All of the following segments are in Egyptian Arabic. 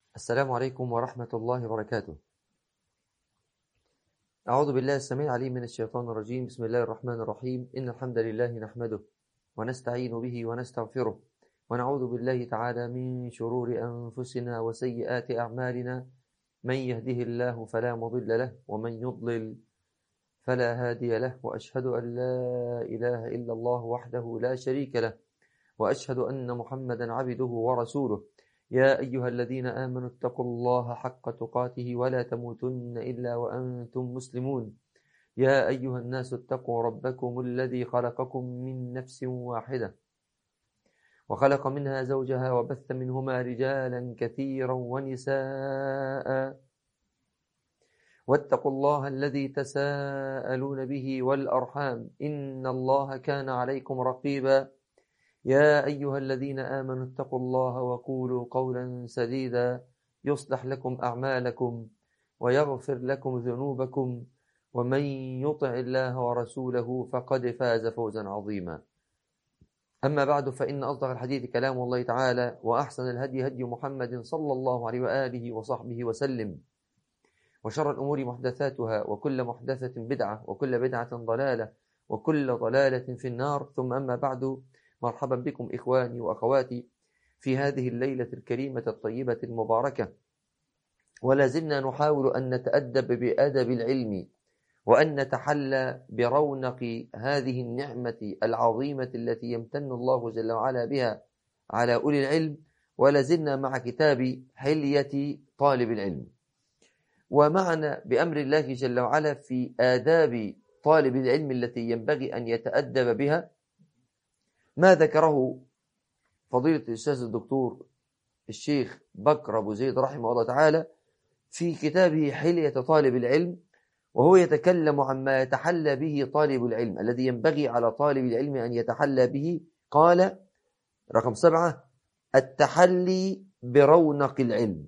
السلام عليكم ورحمة الله وبركاته أعوذ بالله السميع العليم من الشيطان الرجيم بسم الله الرحمن الرحيم إن الحمد لله نحمده ونستعين به ونستغفره ونعوذ بالله تعالى من شرور أنفسنا وسيئات أعمالنا من يهده الله فلا مضل له ومن يضلل فلا هادي له وأشهد أن لا إله إلا الله وحده لا شريك له وأشهد أن محمدا عبده ورسوله يا أيها الذين آمنوا اتقوا الله حق تقاته ولا تموتن إلا وأنتم مسلمون يا أيها الناس اتقوا ربكم الذي خلقكم من نفس واحدة وخلق منها زوجها وبث منهما رجالا كثيرا ونساء واتقوا الله الذي تساءلون به والأرحام إن الله كان عليكم رقيبا يا أيها الذين آمنوا اتقوا الله وقولوا قولا سديدا يصلح لكم أعمالكم ويغفر لكم ذنوبكم ومن يطع الله ورسوله فقد فاز فوزا عظيما أما بعد فإن أصدق الحديث كلام الله تعالى وأحسن الهدي هدي محمد صلى الله عليه وآله وصحبه وسلم وشر الأمور محدثاتها وكل محدثة بدعة وكل بدعة ضلالة وكل ضلالة في النار ثم أما بعد مرحبا بكم إخواني وأخواتي في هذه الليلة الكريمة الطيبة المباركة ولا زلنا نحاول أن نتأدب بأدب العلم وأن نتحلى برونق هذه النعمة العظيمة التي يمتن الله جل وعلا بها على أولي العلم ولا زلنا مع كتاب حلية طالب العلم ومعنا بأمر الله جل وعلا في آداب طالب العلم التي ينبغي أن يتأدب بها ما ذكره فضيلة الأستاذ الدكتور الشيخ بكر أبو زيد رحمه الله تعالى في كتابه حلية طالب العلم وهو يتكلم عما يتحلى به طالب العلم الذي ينبغي على طالب العلم أن يتحلى به قال رقم سبعة التحلي برونق العلم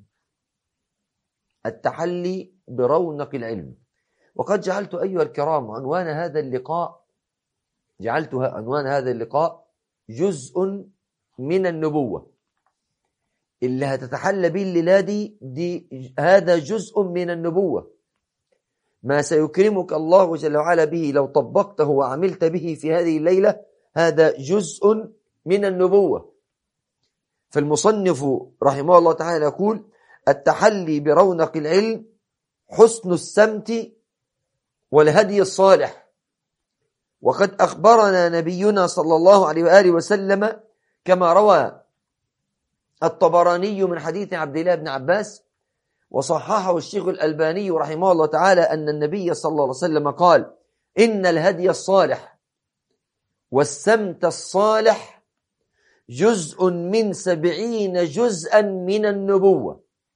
التحلي برونق العلم وقد جعلت أيها الكرام عنوان هذا اللقاء جعلتها عنوان هذا اللقاء جزء من النبوة اللي هتتحلى به الليلة دي, دي هذا جزء من النبوة ما سيكرمك الله جل وعلا به لو طبقته وعملت به في هذه الليلة هذا جزء من النبوة فالمصنف رحمه الله تعالى يقول التحلي برونق العلم حسن السمت والهدي الصالح وقد أخبرنا نبينا صلى الله عليه وآله وسلم كما روى الطبراني من حديث عبد الله بن عباس وصححه الشيخ الألباني رحمه الله تعالى أن النبي صلى الله عليه وسلم قال إن الهدي الصالح والسمت الصالح جزء من سبعين جزءا من النبوة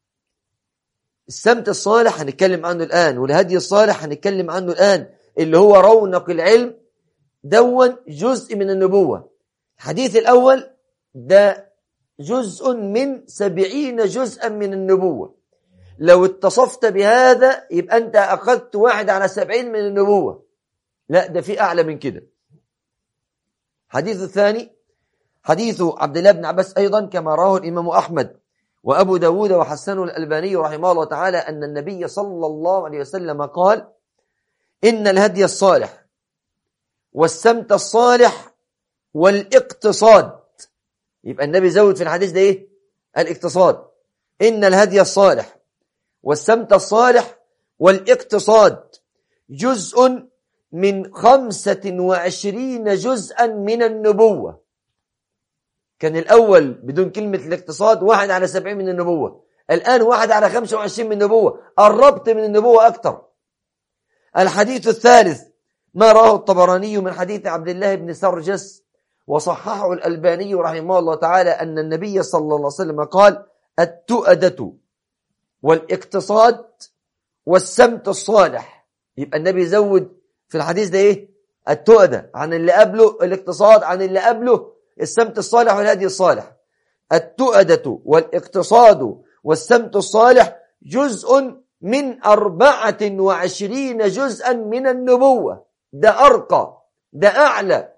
السمت الصالح هنتكلم عنه الآن والهدي الصالح هنتكلم عنه الآن اللي هو رونق العلم دون جزء من النبوة الحديث الأول ده جزء من سبعين جزءا من النبوة لو اتصفت بهذا يبقى أنت أخذت واحد على سبعين من النبوة لا ده في أعلى من كده حديث الثاني حديث عبد الله بن عباس أيضا كما رواه الإمام أحمد وأبو داود وحسنه الألباني رحمه الله تعالى أن النبي صلى الله عليه وسلم قال إن الهدي الصالح والسمت الصالح والاقتصاد يبقى النبي زود في الحديث ده ايه الاقتصاد إن الهدي الصالح والسمت الصالح والاقتصاد جزء من خمسة وعشرين جزءا من النبوة كان الأول بدون كلمة الاقتصاد واحد على سبعين من النبوة الآن واحد على خمسة وعشرين من النبوة قربت من النبوة أكثر الحديث الثالث ما رواه الطبراني من حديث عبد الله بن سرجس وصححه الألباني رحمه الله تعالى أن النبي صلى الله عليه وسلم قال التؤدة والاقتصاد والسمت الصالح يبقى النبي زود في الحديث ده ايه التؤدة عن اللي قبله الاقتصاد عن اللي قبله السمت الصالح والهدي الصالح التؤدة والاقتصاد والسمت الصالح جزء من أربعة وعشرين جزءا من النبوة ده أرقى ده أعلى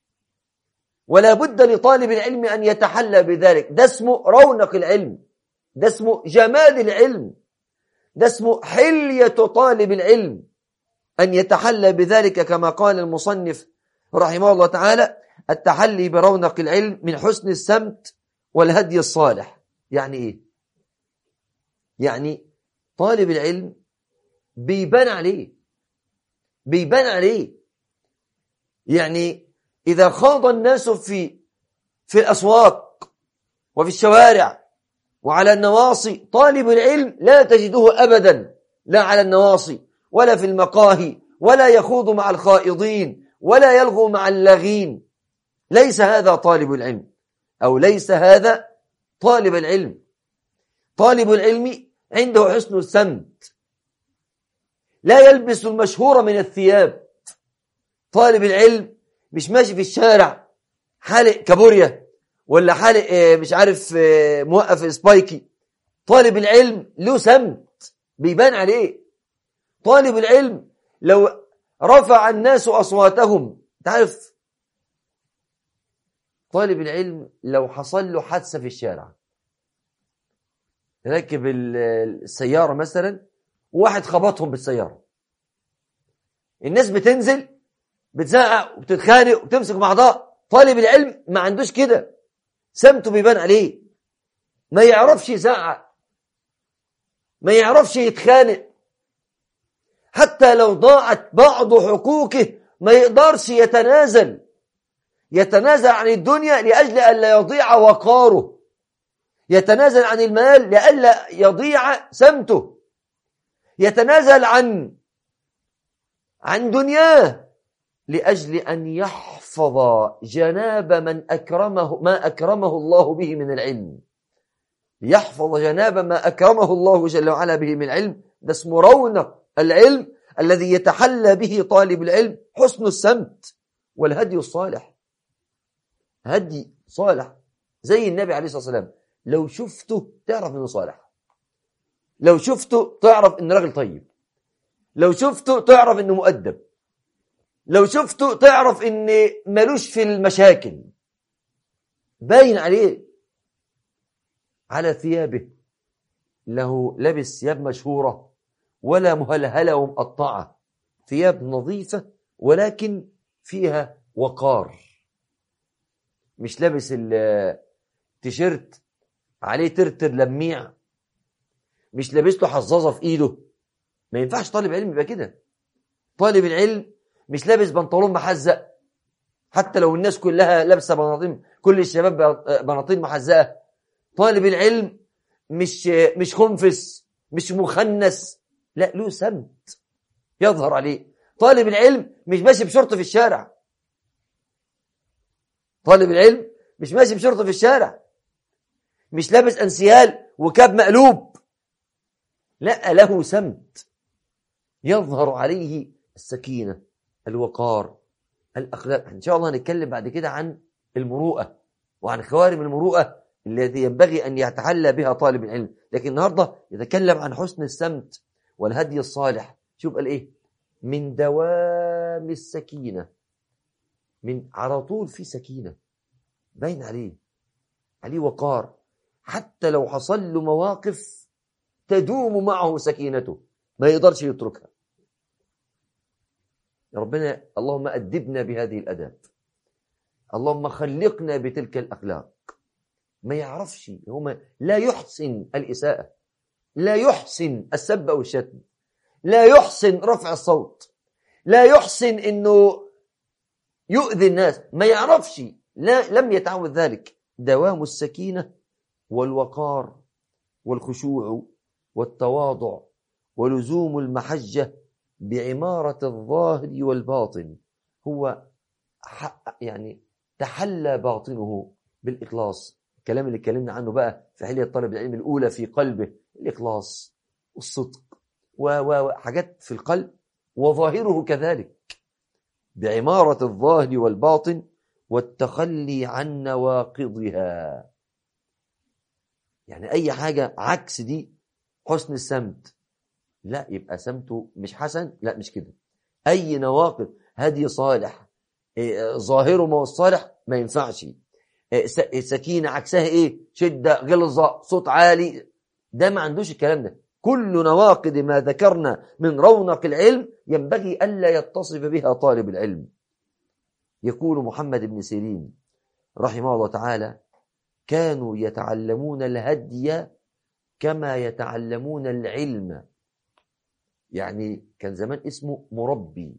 ولا بد لطالب العلم أن يتحلى بذلك ده اسمه رونق العلم ده اسمه جمال العلم ده اسمه حلية طالب العلم أن يتحلى بذلك كما قال المصنف رحمه الله تعالى التحلي برونق العلم من حسن السمت والهدي الصالح يعني إيه؟ يعني طالب العلم بيبان عليه بيبان عليه يعني إذا خاض الناس في في الأسواق وفي الشوارع وعلى النواصي طالب العلم لا تجده أبدا لا على النواصي ولا في المقاهي ولا يخوض مع الخائضين ولا يلغو مع اللاغين ليس هذا طالب العلم أو ليس هذا طالب العلم طالب العلم عنده حسن السمت لا يلبس المشهور من الثياب طالب العلم مش ماشي في الشارع حالق كابوريا ولا حالق مش عارف موقف سبايكي طالب العلم له سمت بيبان عليه طالب العلم لو رفع الناس أصواتهم تعرف طالب العلم لو حصل له حادثة في الشارع راكب السيارة مثلا وواحد خبطهم بالسيارة الناس بتنزل بتزعق وبتتخانق وبتمسك بعضها طالب العلم ما عندوش كده سمته بيبان عليه ما يعرفش يزعق ما يعرفش يتخانق حتى لو ضاعت بعض حقوقه ما يقدرش يتنازل يتنازل عن الدنيا لأجل أن لا يضيع وقاره يتنازل عن المال لئلا يضيع سمته يتنازل عن عن دنياه لأجل أن يحفظ جناب من أكرمه ما أكرمه الله به من العلم يحفظ جناب ما أكرمه الله جل وعلا به من العلم ده اسمه رونق العلم الذي يتحلى به طالب العلم حسن السمت والهدي الصالح هدي صالح زي النبي عليه الصلاة والسلام لو شفته تعرف انه صالح لو شفته تعرف انه راجل طيب لو شفته تعرف انه مؤدب لو شفته تعرف ان ملوش في المشاكل باين عليه على ثيابه له لبس ثياب مشهورة ولا مهلهلة ومقطعة ثياب نظيفة ولكن فيها وقار مش لابس التيشيرت عليه ترتر لميع مش لابس له حظاظه في ايده ما ينفعش طالب علم يبقى كده طالب العلم مش لابس بنطلون محزق حتى لو الناس كلها لابسه بناطيل كل الشباب بناطيل محزقه طالب العلم مش مش خنفس مش مخنس لا له سمت يظهر عليه طالب العلم مش ماشي بشرطه في الشارع طالب العلم مش ماشي بشرطه في الشارع مش لابس انسيال وكاب مقلوب لا له سمت يظهر عليه السكينة الوقار الأخلاق إن شاء الله هنتكلم بعد كده عن المروءة وعن خوارم المروءة التي ينبغي أن يتحلى بها طالب العلم لكن النهاردة يتكلم عن حسن السمت والهدي الصالح شوف قال إيه من دوام السكينة من على طول في سكينة باين عليه عليه وقار حتى لو حصل له مواقف تدوم معه سكينته ما يقدرش يتركها يا ربنا اللهم أدبنا بهذه الأداب اللهم خلقنا بتلك الأخلاق ما يعرفش هو لا يحسن الإساءة لا يحسن السب أو الشتم لا يحسن رفع الصوت لا يحسن أنه يؤذي الناس ما يعرفش لا لم يتعود ذلك دوام السكينة والوقار والخشوع والتواضع ولزوم المحجة بعمارة الظاهر والباطن هو يعني تحلى باطنه بالإخلاص الكلام اللي اتكلمنا عنه بقى في حلية طلب العلم الأولى في قلبه الإخلاص والصدق وحاجات في القلب وظاهره كذلك بعمارة الظاهر والباطن والتخلي عن نواقضها يعني أي حاجة عكس دي حسن السمت لا يبقى سمته مش حسن لا مش كده أي نواقض هدي صالح إيه ظاهره ما هو الصالح ما ينفعش إيه سكينة عكسها إيه شدة غلظة صوت عالي ده ما عندوش الكلام ده كل نواقض ما ذكرنا من رونق العلم ينبغي ألا يتصف بها طالب العلم يقول محمد بن سيرين رحمه الله تعالى كانوا يتعلمون الهدي كما يتعلمون العلم يعني كان زمان اسمه مربي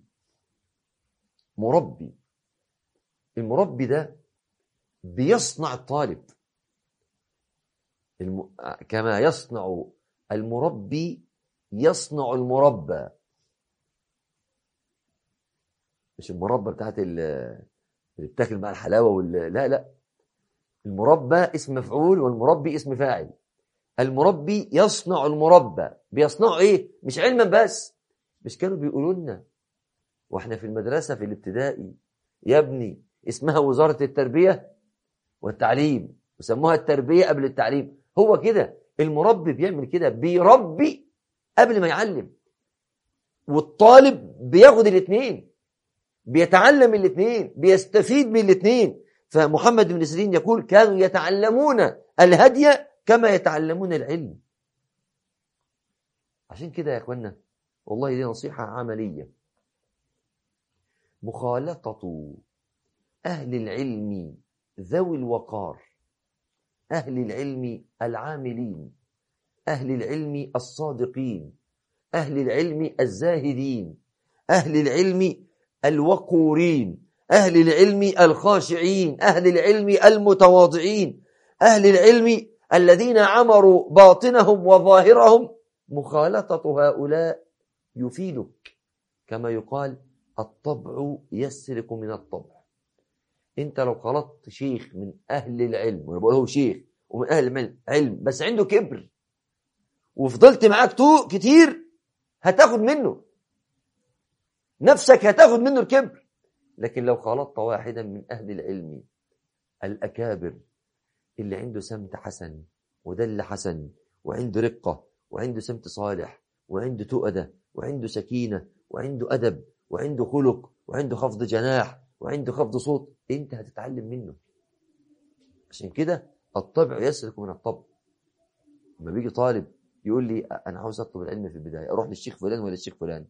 مربي المربي ده بيصنع الطالب الم... كما يصنع المربي يصنع المربى مش المربى بتاعت اللي بتاكل مع الحلاوه وال... لا لا المربى اسم مفعول والمربي اسم فاعل المربي يصنع المربى بيصنعوا ايه مش علما بس مش كانوا بيقولوا لنا واحنا في المدرسه في الابتدائي يا ابني اسمها وزاره التربيه والتعليم وسموها التربيه قبل التعليم هو كده المربي بيعمل كده بيربي قبل ما يعلم والطالب بياخد الاثنين بيتعلم الاثنين بيستفيد من الاثنين فمحمد بن سيرين يقول كانوا يتعلمون الهدي كما يتعلمون العلم عشان كده يا اخوانا والله دي نصيحة عملية مخالطة أهل العلم ذوي الوقار أهل العلم العاملين أهل العلم الصادقين أهل العلم الزاهدين أهل العلم الوقورين أهل العلم الخاشعين أهل العلم المتواضعين أهل العلم الذين عمروا باطنهم وظاهرهم مخالطة هؤلاء يفيدك كما يقال الطبع يسرق من الطبع انت لو خلطت شيخ من اهل العلم وانا بقول هو شيخ ومن اهل العلم بس عنده كبر وفضلت معاك تو كتير هتاخد منه نفسك هتاخد منه الكبر لكن لو خلطت واحدا من اهل العلم الاكابر اللي عنده سمت حسن ودل حسن وعنده رقه وعنده سمت صالح وعنده تؤده وعنده سكينه وعنده ادب وعنده خلق وعنده خفض جناح وعنده خفض صوت انت هتتعلم منه عشان كده الطبع يسلك من الطبع لما بيجي طالب يقول لي انا عاوز اطلب العلم في البدايه اروح للشيخ فلان ولا الشيخ فلان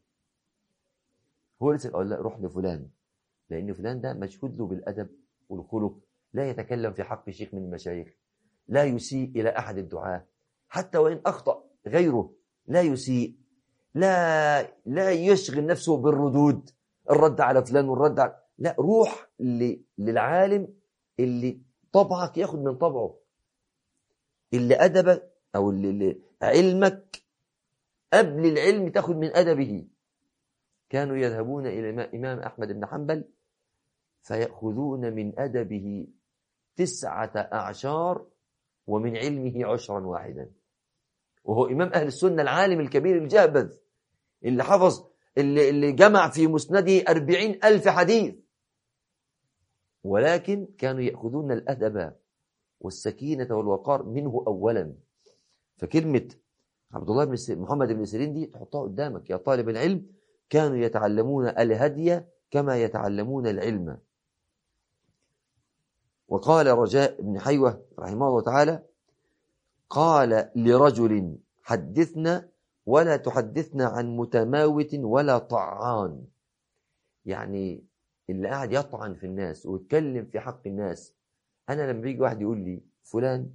هو لسه اقول لا روح لفلان لان فلان ده مشهود له بالادب والخلق لا يتكلم في حق شيخ من المشايخ لا يسيء الى احد الدعاه حتى وان اخطا غيره لا يسيء لا لا يشغل نفسه بالردود الرد على فلان والرد على لا روح للعالم اللي طبعك ياخد من طبعه اللي أدبك أو اللي علمك قبل العلم تاخد من أدبه كانوا يذهبون إلى إمام أحمد بن حنبل فيأخذون من أدبه تسعة أعشار ومن علمه عشرا واحدا وهو إمام أهل السنة العالم الكبير الجهبذ اللي حفظ اللي, اللي جمع في مسنده أربعين ألف حديث ولكن كانوا يأخذون الأدب والسكينة والوقار منه أولا فكلمة عبد الله بن محمد بن سيرين دي تحطها قدامك يا طالب العلم كانوا يتعلمون الهدي كما يتعلمون العلم وقال رجاء بن حيوة رحمه الله تعالى قال لرجل حدثنا ولا تحدثنا عن متماوت ولا طعان يعني اللي قاعد يطعن في الناس ويتكلم في حق الناس انا لما بيجي واحد يقول لي فلان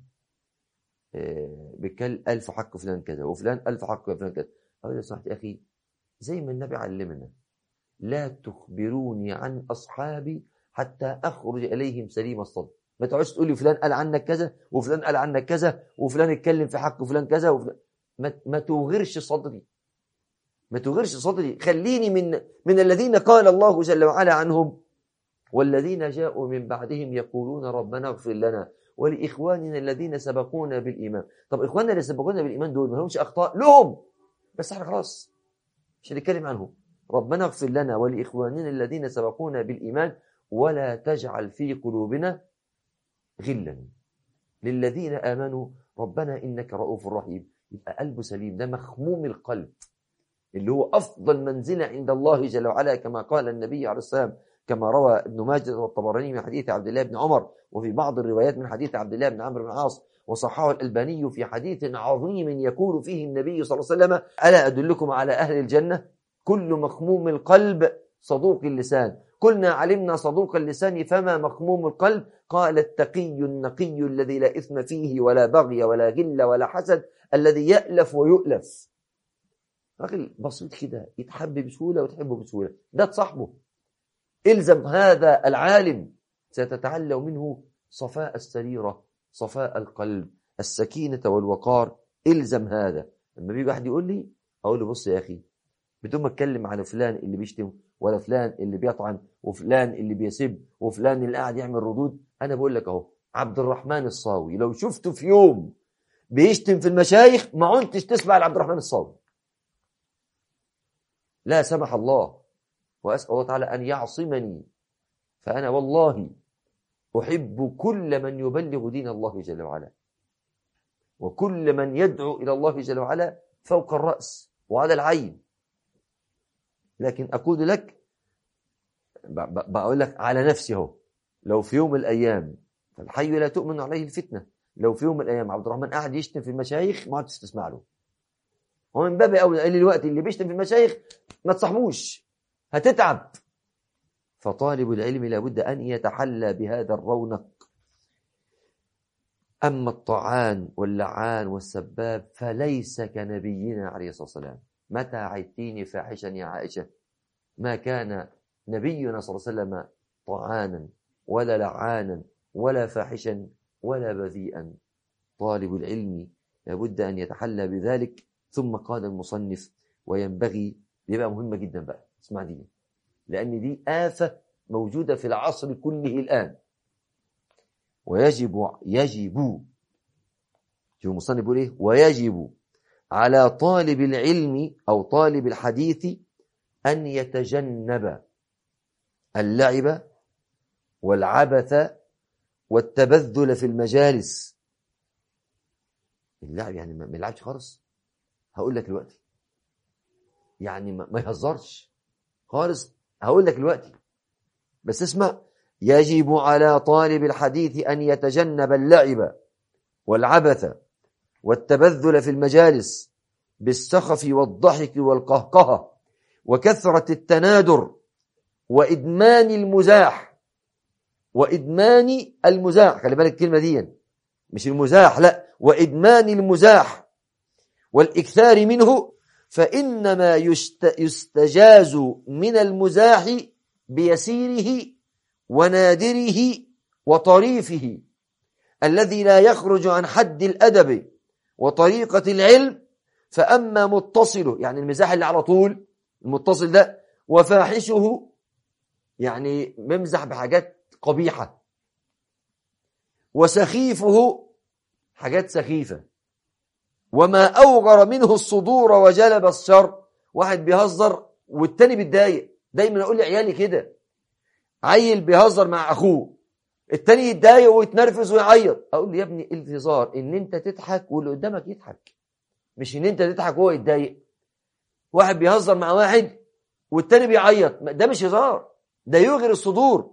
بيتكلم ألف حق فلان كذا وفلان ألف حق فلان كذا أقول له سمحت يا أخي زي ما النبي علمنا لا تخبروني عن أصحابي حتى أخرج إليهم سليم الصدر ما تقعدش تقول لي فلان قال عنك كذا وفلان قال عنك كذا وفلان اتكلم في حق فلان كذا وفلان ما, ما توغرش صدري ما توغرش صدري خليني من من الذين قال الله جل وعلا عنهم والذين جاءوا من بعدهم يقولون ربنا اغفر لنا ولإخواننا الذين سبقونا بالإيمان طب إخواننا اللي سبقونا بالإيمان دول ما لهمش أخطاء لهم بس احنا خلاص مش هنتكلم عنهم ربنا اغفر لنا ولإخواننا الذين سبقونا بالإيمان ولا تجعل في قلوبنا غلا للذين آمنوا ربنا إنك رؤوف رحيم يبقى قلبه سليم ده مخموم القلب اللي هو أفضل منزلة عند الله جل وعلا كما قال النبي عليه السلام كما روى ابن ماجه والطبراني من حديث عبد الله بن عمر وفي بعض الروايات من حديث عبد الله بن عمرو بن العاص وصححه الألباني في حديث عظيم يقول فيه النبي صلى الله عليه وسلم ألا أدلكم على أهل الجنة كل مخموم القلب صدوق اللسان قلنا علمنا صدوق اللسان فما مخموم القلب قال التقي النقي الذي لا إثم فيه ولا بغي ولا غل ولا حسد الذي يألف ويؤلف راجل بسيط كده يتحب بسهولة وتحبه بسهولة ده تصاحبه الزم هذا العالم ستتعلم منه صفاء السريرة صفاء القلب السكينة والوقار الزم هذا لما بيجي واحد يقول لي أقول له بص يا أخي بدون ما اتكلم على فلان اللي بيشتم ولا فلان اللي بيطعن وفلان اللي بيسب وفلان اللي قاعد يعمل ردود انا بقول لك اهو عبد الرحمن الصاوي لو شفته في يوم بيشتم في المشايخ ما عنتش تسمع لعبد الرحمن الصاوي لا سمح الله واسال الله تعالى ان يعصمني فانا والله احب كل من يبلغ دين الله جل وعلا وكل من يدعو الى الله جل وعلا فوق الراس وعلى العين لكن أقول لك بقول لك على نفسي اهو لو في يوم من الأيام فالحي لا تؤمن عليه الفتنة لو في يوم من الأيام عبد الرحمن قاعد يشتم في المشايخ ما تستسمع له هو من باب أولى قال الوقت اللي بيشتم في المشايخ ما تصاحبوش هتتعب فطالب العلم لابد أن يتحلى بهذا الرونق أما الطعان واللعان والسباب فليس كنبينا عليه الصلاة والسلام متى عدتيني فاحشا يا عائشة ما كان نبينا صلى الله عليه وسلم طعانا ولا لعانا ولا فاحشا ولا بذيئا طالب العلم لابد أن يتحلى بذلك ثم قال المصنف وينبغي يبقى مهمة جدا بقى اسمع دي لأن دي آفة موجودة في العصر كله الآن ويجب يجب شوف المصنف بيقول ايه ويجب على طالب العلم أو طالب الحديث أن يتجنب اللعب والعبث والتبذل في المجالس اللعب يعني ما يلعبش خالص هقول لك دلوقتي يعني ما يهزرش خالص هقول لك دلوقتي بس اسمع يجب على طالب الحديث أن يتجنب اللعب والعبث والتبذل في المجالس بالسخف والضحك والقهقهة وكثرة التنادر وإدمان المزاح وإدمان المزاح خلي بالك الكلمة دي مش المزاح لا وإدمان المزاح والإكثار منه فإنما يستجاز من المزاح بيسيره ونادره وطريفه الذي لا يخرج عن حد الأدب وطريقة العلم فأما متصله يعني المزاح اللي على طول المتصل ده وفاحشه يعني ممزح بحاجات قبيحة وسخيفه حاجات سخيفة وما أوغر منه الصدور وجلب الشر واحد بيهزر والتاني بيتضايق دايما أقول لعيالي كده عيل بيهزر مع أخوه التاني يتضايق ويتنرفز ويعيط اقول له يا ابني الهزار ان انت تضحك واللي قدامك يضحك مش ان انت تضحك وهو يتضايق واحد بيهزر مع واحد والتاني بيعيط ده مش هزار ده يغر الصدور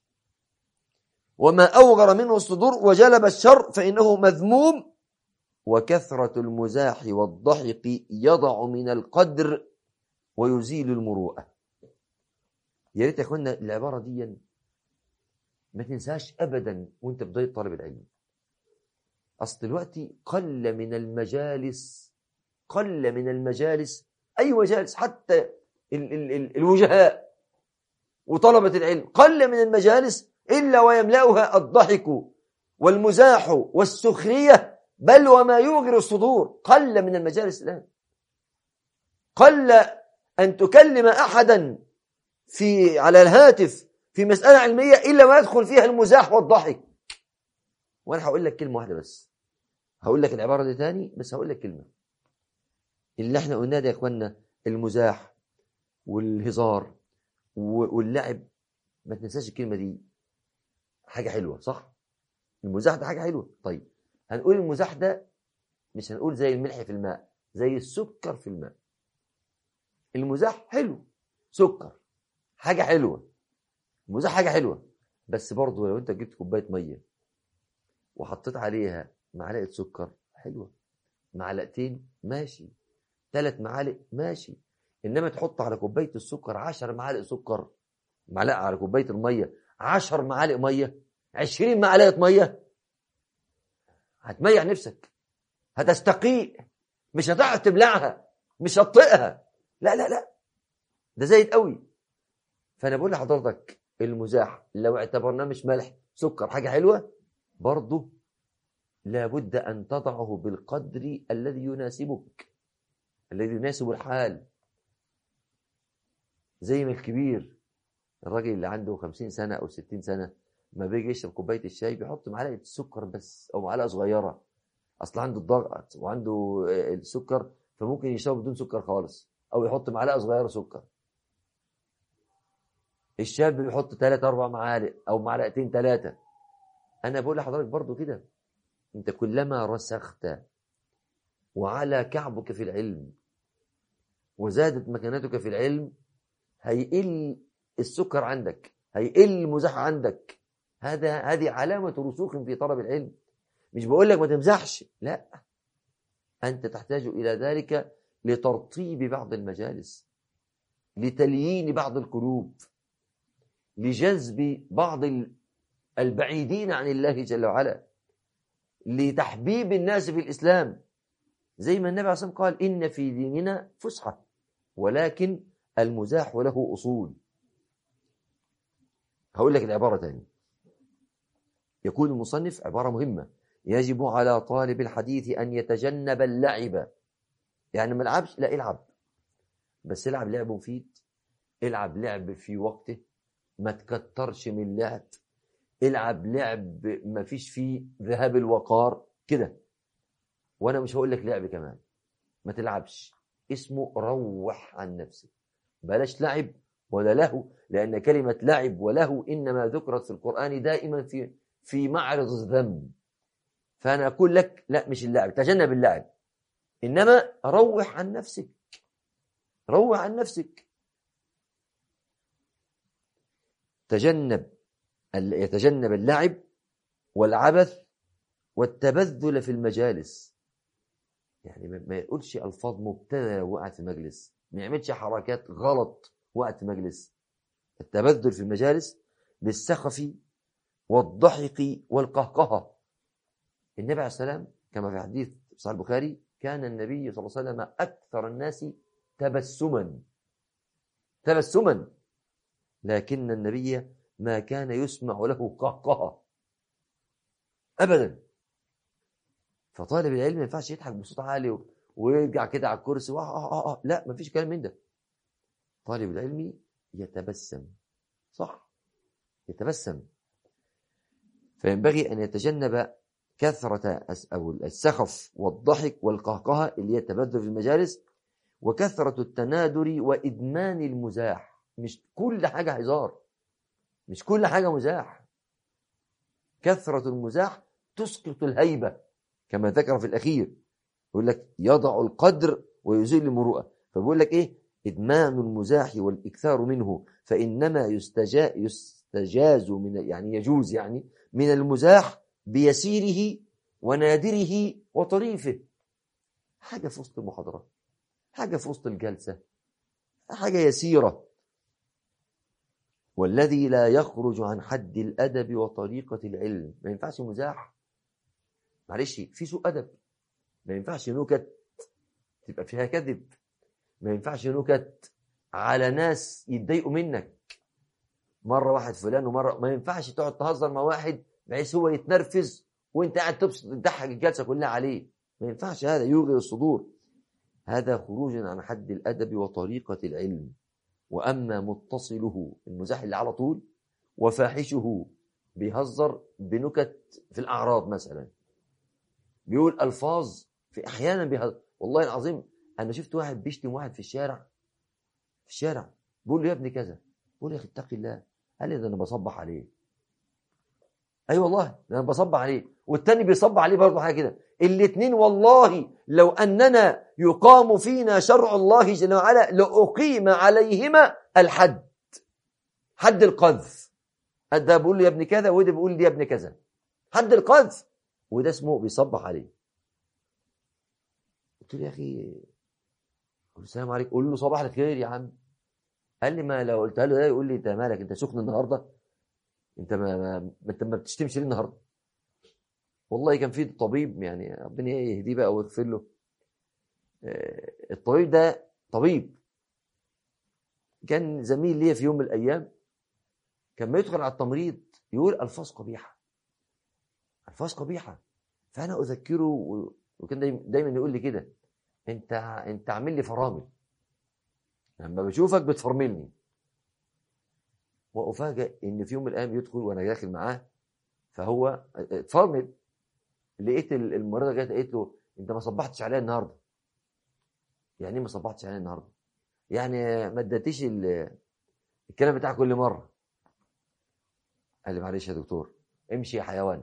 وما أوغر منه الصدور وجلب الشر فإنه مذموم وكثرة المزاح والضحك يضع من القدر ويزيل المروءة يا ريت يا اخوانا العبارة دي ما تنساش ابدا وانت بدايه طالب العلم اصل دلوقتي قل من المجالس قل من المجالس اي مجالس حتى ال ال ال الوجهاء وطلبه العلم قل من المجالس الا ويملاها الضحك والمزاح والسخريه بل وما يوغر الصدور قل من المجالس الان قل ان تكلم احدا في على الهاتف في مسألة علمية إلا ما يدخل فيها المزاح والضحك وأنا هقول لك كلمة واحدة بس هقول لك العبارة دي تاني بس هقول لك كلمة اللي احنا قلناه ده يا اخوانا المزاح والهزار واللعب ما تنساش الكلمة دي حاجة حلوة صح؟ المزاح ده حاجة حلوة طيب هنقول المزاح ده مش هنقول زي الملح في الماء زي السكر في الماء المزاح حلو سكر حاجة حلوة المزاح حاجه حلوه بس برضه لو انت جبت كوبايه ميه وحطيت عليها معلقه سكر حلوه معلقتين ماشي ثلاث معالق ماشي انما تحط على كوبايه السكر 10 معالق سكر معلقه على كوبايه الميه 10 معالق ميه 20 معلقه ميه هتميع نفسك هتستقيء مش هتعرف تبلعها مش هتطيقها لا لا لا ده زايد قوي فانا بقول لحضرتك المزاح لو اعتبرناه مش ملح سكر حاجه حلوه برضه لابد ان تضعه بالقدر الذي يناسبك الذي يناسب الحال زي ما الكبير الراجل اللي عنده خمسين سنة أو ستين سنة ما بيجي يشرب كوباية الشاي بيحط معلقة سكر بس أو معلقة صغيرة أصل عنده الضغط وعنده السكر فممكن يشرب بدون سكر خالص أو يحط معلقة صغيرة سكر الشاب بيحط ثلاثة أربع معالق أو معلقتين ثلاثة أنا بقول لحضرتك برضو كده أنت كلما رسخت وعلى كعبك في العلم وزادت مكانتك في العلم هيقل السكر عندك هيقل المزاح عندك هذا هذه علامة رسوخ في طلب العلم مش بقول لك ما تمزحش لا أنت تحتاج إلى ذلك لترطيب بعض المجالس لتليين بعض القلوب لجذب بعض البعيدين عن الله جل وعلا لتحبيب الناس في الإسلام زي ما النبي عليه الصلاة والسلام قال إن في ديننا فسحة ولكن المزاح له أصول هقول لك العبارة تاني يقول المصنف عبارة مهمة يجب على طالب الحديث أن يتجنب اللعب يعني ما يلعبش لا العب بس العب لعب مفيد العب لعب في وقته ما تكترش من اللعب العب لعب ما فيش فيه ذهاب الوقار كده وانا مش هقول لك لعب كمان ما تلعبش اسمه روح عن نفسك بلاش لعب ولا له لأن كلمة لعب وله إنما ذكرت في القرآن دائما في في معرض الذم فأنا أقول لك لا مش اللعب تجنب اللعب إنما روح عن نفسك روح عن نفسك تجنب يتجنب اللعب والعبث والتبذل في المجالس يعني ما يقولش ألفاظ مبتذلة وقعت في مجلس ما يعملش حركات غلط وقت مجلس التبذل في المجالس بالسخف والضحك والقهقهة النبي عليه السلام كما في حديث صحيح البخاري كان النبي صلى الله عليه وسلم أكثر الناس تبسما تبسما لكن النبي ما كان يسمع له قهقهة أبدا فطالب العلم ما ينفعش يضحك بصوت عالي ويرجع كده على الكرسي آه آه آه لا ما فيش كلام من ده طالب العلم يتبسم صح يتبسم فينبغي أن يتجنب كثرة أو السخف والضحك والقهقهة اللي هي التبذل في المجالس وكثرة التنادر وإدمان المزاح مش كل حاجة هزار مش كل حاجة مزاح كثرة المزاح تسقط الهيبة كما ذكر في الأخير يقول لك يضع القدر ويزيل المروءة فبيقول لك إيه إدمان المزاح والإكثار منه فإنما يستجا يستجاز من يعني يجوز يعني من المزاح بيسيره ونادره وطريفه حاجة في وسط المحاضرة حاجة في وسط الجلسة حاجة يسيرة والذي لا يخرج عن حد الأدب وطريقة العلم ما ينفعش مزاح معلش في سوء أدب ما ينفعش نكت تبقى فيها كذب ما ينفعش نكت على ناس يتضايقوا منك مرة واحد فلان ومرة ما ينفعش تقعد تهزر مع واحد بحيث هو يتنرفز وانت قاعد تبسط تضحك الجلسة كلها عليه ما ينفعش هذا يوغل الصدور هذا خروج عن حد الأدب وطريقة العلم وأما متصله المزاح اللي على طول وفاحشه بيهزر بنكت في الأعراض مثلا بيقول ألفاظ في أحيانا بيهزر والله العظيم أنا شفت واحد بيشتم واحد في الشارع في الشارع بيقول له يا ابني كذا بيقول يا أخي اتقي الله قال لي ده أنا بصبح عليه أي أيوة والله ده أنا بصبح عليه والتاني بيصبح عليه برضه حاجة كده الاثنين والله لو أننا يقام فينا شرع الله جل وعلا لأقيم عليهما الحد حد القذف ده بيقول لي يا ابن كذا وده بيقول لي يا ابن كذا حد القذف وده اسمه بيصبح عليه قلت له يا اخي قلت السلام عليكم قول له صباح الخير يا عم قال لي ما لو قلت له ده يقول لي انت مالك انت سخن النهارده انت ما, ما, ما انت ما بتشتمش ليه النهارده والله كان في طبيب يعني ربنا يهديه بقى ويغفر له آه، الطبيب ده طبيب كان زميل ليا في يوم من الايام كان ما يدخل على التمريض يقول الفاظ قبيحه الفاظ قبيحه فانا اذكره و- وكان دايما, دايما يقول لي كده انت انت عامل لي فرامل لما بشوفك بتفرملني وافاجئ ان في يوم من الايام يدخل وانا داخل معاه فهو اتفرمل لقيت ال- الممرضه جت قالت له انت ما صبحتش عليا النهارده يعني ايه ما صبحتش عليا النهارده يعني ما اديتيش ال- الكلام بتاعك كل مره قال لي معلش يا دكتور امشي يا حيوان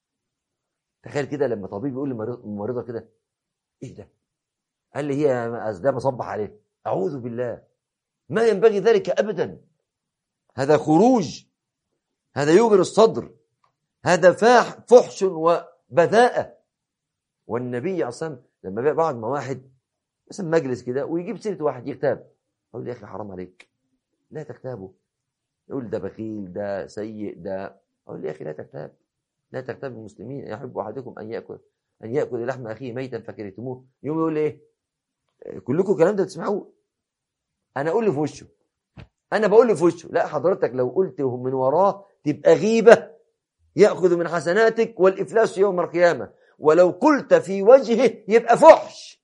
تخيل كده لما طبيب يقول لممرضه كده ايه ده قال لي هي أصل ده مصبح عليه اعوذ بالله ما ينبغي ذلك ابدا هذا خروج هذا يوجر الصدر هذا فاح فحش وبذاءة والنبي عليه الصلاة والسلام لما بقعد مع واحد مثلا مجلس كده ويجيب سيرة واحد يغتاب أقول له يا أخي حرام عليك لا تغتابه يقول ده بخيل ده سيء ده أقول له يا أخي لا تغتاب لا تغتاب المسلمين يحب أحدكم أن يأكل أن يأكل لحم أخيه ميتا فكرهتموه يوم يقول لي إيه كلكم الكلام ده بتسمعوه أنا أقول له في وشه أنا بقول له في وشه لا حضرتك لو قلت من وراه تبقى غيبة يأخذ من حسناتك والإفلاس يوم القيامة ولو قلت في وجهه يبقى فحش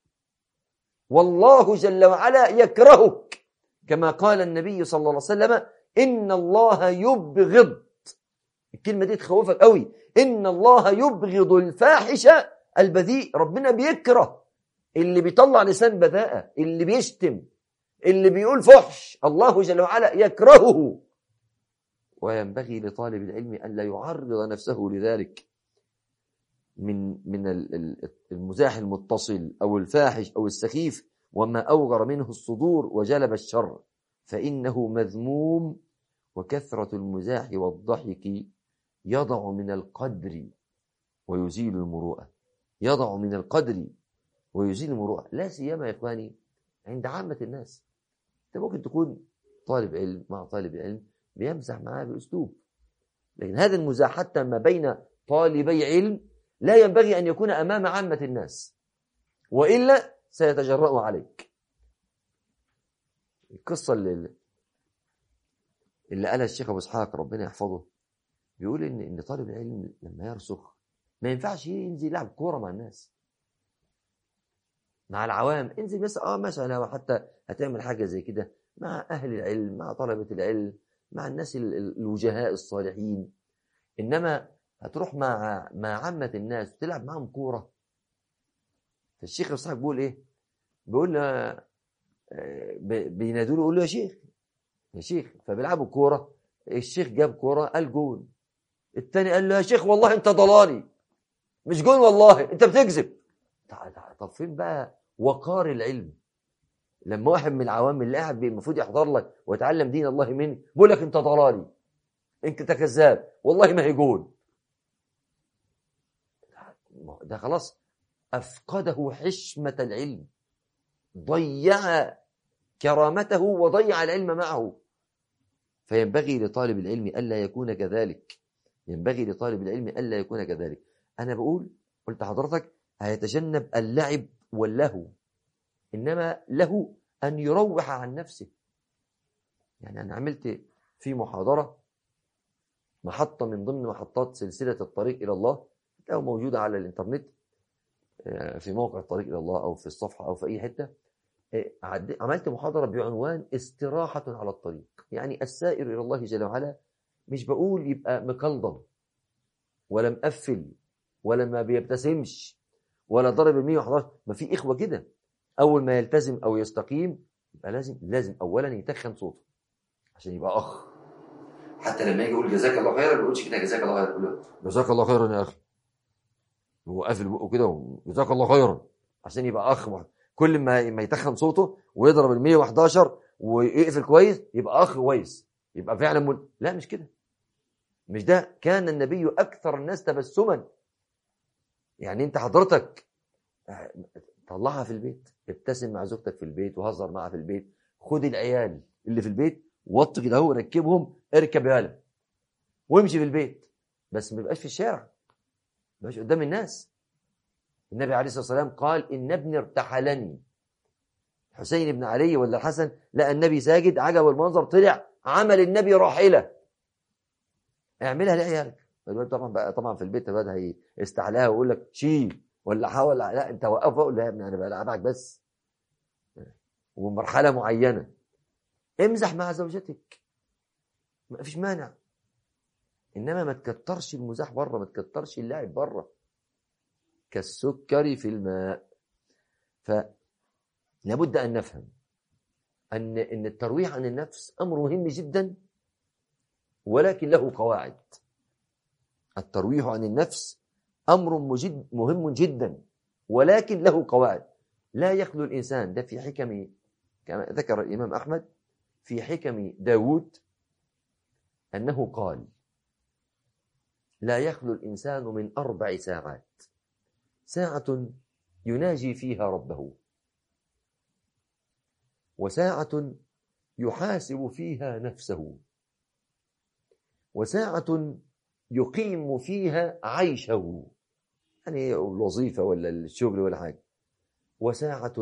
والله جل وعلا يكرهك كما قال النبي صلى الله عليه وسلم إن الله يبغض الكلمة دي تخوفك قوي إن الله يبغض الفاحش البذيء ربنا بيكره اللي بيطلع لسان بذاءة اللي بيشتم اللي بيقول فحش الله جل وعلا يكرهه وينبغي لطالب العلم أن لا يعرض نفسه لذلك من من ال- ال- المزاح المتصل أو الفاحش أو السخيف وما أوغر منه الصدور وجلب الشر فإنه مذموم وكثرة المزاح والضحك يضع من القدر ويزيل المروءة يضع من القدر ويزيل المروءة لا سيما يا إخواني عند عامة الناس أنت ممكن تكون طالب علم مع طالب علم بيمزح معاه بأسلوب لكن هذا المزاح حتى ما بين طالبي علم لا ينبغي أن يكون أمام عامة الناس وإلا سيتجرأ عليك القصة اللي, اللي قالها الشيخ أبو إسحاق ربنا يحفظه بيقول إن إن طالب العلم لما يرسخ ما ينفعش ينزل يلعب كورة مع الناس مع العوام انزل بس اه مثلا حتى هتعمل حاجة زي كده مع أهل العلم مع طلبة العلم مع الناس ال- ال- الوجهاء الصالحين إنما هتروح مع مع عامة الناس وتلعب معاهم كورة فالشيخ الصاحب بيقول إيه؟ بيقول له آه، ب- بينادوا له يقول له يا شيخ يا شيخ فبيلعبوا كورة الشيخ جاب كورة قال جول التاني قال له يا شيخ والله أنت ضلالي مش جول والله أنت بتكذب تع- تع- طب فين بقى وقار العلم لما واحد من العوام اللي قاعد بي- المفروض يحضر لك ويتعلم دين الله مني بيقول لك انت ضلالي انت كذاب والله ما هي جول ده خلاص افقده حشمه العلم ضيع كرامته وضيع العلم معه فينبغي لطالب العلم الا يكون كذلك ينبغي لطالب العلم الا يكون كذلك انا بقول قلت حضرتك هيتجنب اللعب واللهو انما له ان يروح عن نفسه يعني انا عملت في محاضره محطه من ضمن محطات سلسله الطريق الى الله او موجوده على الانترنت آه، في موقع الطريق الى الله او في الصفحه او في اي حته آه، عد- عملت محاضره بعنوان استراحه على الطريق يعني السائر الى الله جل وعلا مش بقول يبقى مكلضم ولا مقفل ولا ما بيبتسمش ولا ضرب ال 111 ما في اخوه كده اول ما يلتزم او يستقيم يبقى لازم لازم اولا يتخن صوته عشان يبقى اخ حتى لما يجي يقول جزاك الله خيرا ما يقولش كده جزاك الله خيرا يقول له جزاك الله خيرا يا اخي هو قافل بقه كده جزاك الله خيرا عشان يبقى اخ واحد. كل ما ما يتخن صوته ويضرب ال 111 ويقفل كويس يبقى اخ كويس يبقى فعلا مل... لا مش كده مش ده كان النبي أكثر الناس تبسما يعني أنت حضرتك طلعها في البيت ابتسم مع زوجتك في البيت وهزر معها في البيت خد العيال اللي في البيت وط كده اهو ركبهم اركب يالا وامشي في البيت بس ما يبقاش في الشارع ما يبقاش قدام الناس النبي عليه الصلاه والسلام قال ان ابني ارتحلني حسين بن علي ولا الحسن لقى النبي ساجد عجب المنظر طلع عمل النبي راحله اعملها لعيالك الواد طبعا بقى طبعا في البيت الواد هيستعلاها ويقول لك شيل ولا حاول لا انت وقفه قول له يا ابني انا بلعبك بس ومرحله معينه امزح مع زوجتك ما فيش مانع انما ما تكترش المزاح بره ما تكترش اللعب بره كالسكر في الماء فلابد ان نفهم ان ان الترويح عن النفس امر مهم جدا ولكن له قواعد الترويح عن النفس امر مجد مهم جدا ولكن له قواعد لا يخلو الانسان ده في حكم كما ذكر الامام احمد في حكم داود أنه قال لا يخلو الإنسان من أربع ساعات ساعة يناجي فيها ربه وساعة يحاسب فيها نفسه وساعة يقيم فيها عيشه يعني الوظيفة ولا الشغل ولا حاجة وساعة